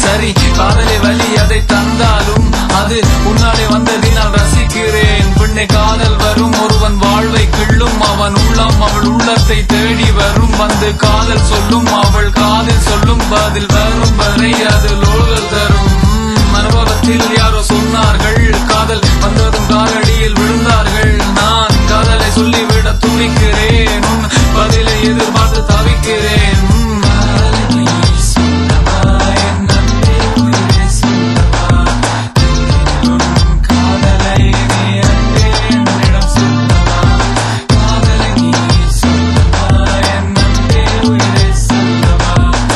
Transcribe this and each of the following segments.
சரி காதலை வலி அதை தந்தாலும் அது உன்னாலே வந்ததினால் ரசிக்கிறேன் பெண்ணை காதல் வரும் ஒருவன் வாழ்வை கிள்ளும் அவன் உள்ளம் அவள் உள்ளத்தை தேடி வரும் வந்து காதல் சொல்லும் அவள் காதல் சொல்லும் பதில் வரும் வரை அது லோகல் தரும் உம், அனுபவத்தில் யாரோ சொன்னார்கள் காதல் வந்ததும் காலடியில் விழுந்தார்கள் நான் காதலை சொல்லிவிட துடிக்கிறேன் உன் பதிலை எதிர்பார்த்து தவிக்கிறேன் உம், காதலை நீ சொல்லவா, என் அன்பே உயிரே சொல்லவா? உன் காதலை நீ அன்பே என்னிடம் சொல்லவா? காதலை நீ சொல்லவா, என் அன்பே உயிரே சொல்லவா?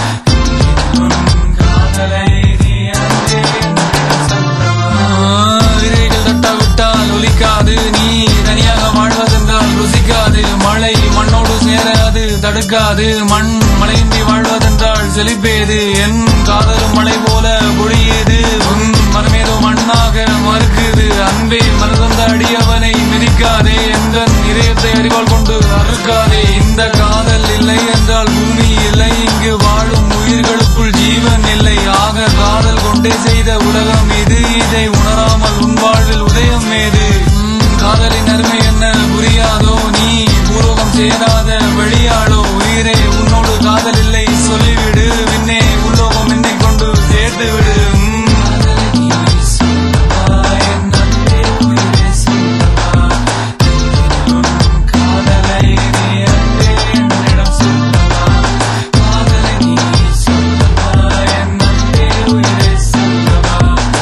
உன் காதலை நீ அன்பே என்னிடம் சொல்லவா? விதைகள் தட்டாவிட்டால் ஒலிக்காது நீ தனியாக வாழ்வதென்றால் ருசிக்காது மழை மண்ணோடு சேர அது தடுக்காது மண் மழையின்றி வாழ்வதென்றால் செழிப்பேது என் காதலும் மழை போல பொழியேது உன் மனமேதோ மண்ணாக மறுக்குது அன்பே மனதந்த அடியவனை மிதிக்காதே எந்தன் இதயத்தை அறிவால் கொண்டு அறுக்காதே இந்த காதல் இல்லை என்றால் பூமி இல்லை இங்கு வாழும் உயிர்களுக்குள் ஜீவன் இல்லை ஆக காதல் கொண்டே செய்த உலகம் இது இதை உணராமல் உன் வாழ்வில் உதயம் ஏது உம், காதலின் அருமை என்ன புரியாதோ நீ பூர்வகம் சேராத வெளியாளோ உயிரே உன்னோடு காதல் இல்லை சொல்லிவிடு விண்ணே உலோகம் என்னை கொண்டு சேர்த்து விடு உம். காதலை நீ சொல்லவா, என் அன்பே உயிரே சொல்லவா? உன் காதலை நீ அன்பே என்னிடம் சொல்லவா? காதலை நீ சொல்லவா, என் அன்பே உயிரே சொல்லவா?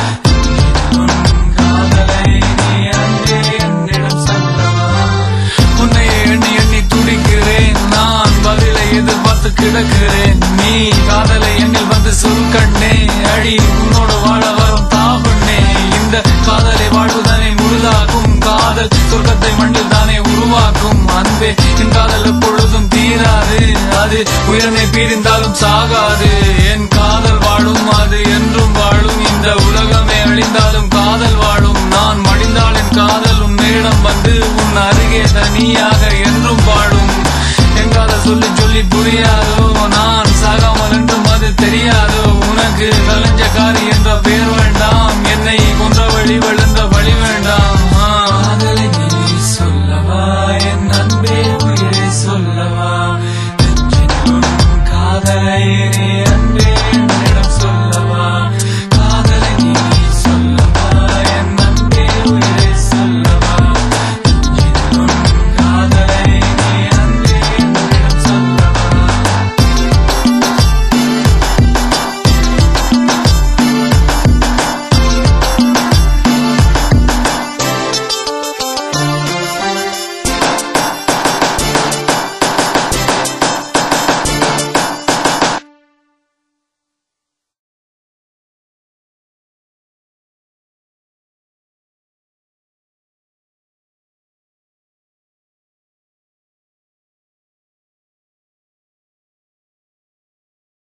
உன் காதலை நீ அன்பே என்னிடம் சொல்லவா? உன்னை எண்ணி எண்ணி துடிக்கிறேன் நான் பதிலை எதிர்பார்த்து கிடக்கிறேன் நீ காதலை எண்ணில் வந்து சுருக்கண்ணே அடி உன்னோடு வாழ வரும் தாபண்ணே இந்த காதலை வாழ்வுதானே முழுதாகும் காதல் சொர்க்கத்தை மண்ணில் தானே உருவாக்கும் அன்பே என் காதல் எப்பொழுதும் தீராது அது உயிரினை பீரிந்தாலும் சாகாது என் காதல் வாழும் அது என்றும் வாழும் இந்த உலகமே அழிந்தாலும் காதல் வாழும் நான் மடிந்தால் என் காதல் உன்னிடம் வந்து உன் அருகே தனியாக என்றும் வாழும் என் காதல் சொல்லி சொல்லி புரியாதோ நான் சாகாமல் என்றும் அது தெரியாதோ உனக்கு கலைஞ்சக்காரி என்ற பேர் வேண்டாம் என்னை கொன்ற வழி விழுந்த வழி வேண்டாம் ஆ. காதலை நீ சொல்லவா என் அன்பே உயிரை சொல்லவா நெஞ்சினுள் காதலை நீ அன்பே